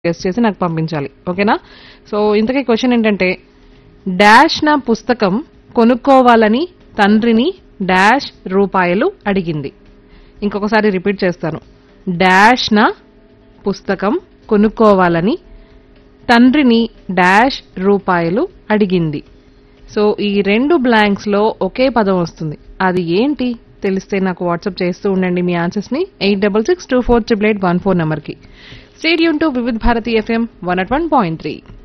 guess చేసి నాకు పంపించాలి ఓకేనా సో ఇంతకీ క్వశ్చన్ ఏంటంటే డాష్ నా పుస్తకం కొనుక్కోవాలని తండ్రిని డాష్ రూపాయలు అడిగింది ఇంకొకసారి రిపీట్ చేస్తాను డాష్ నా పుస్తకం కొనుక్కోవాలని తండ్రిని డాష్ రూపాయలు అడిగింది సో ఈ రెండు బ్లాంక్స్ లో ఒకే పదం వస్తుంది అది ఏంటి తెలిస్తే నాకు వాట్సాప్ చేస్తూ ఉండండి మీ ఆన్సర్స్ ని eight double six two four triple eight one four number కి stay tuned to Vividh Bharati FM one at one point three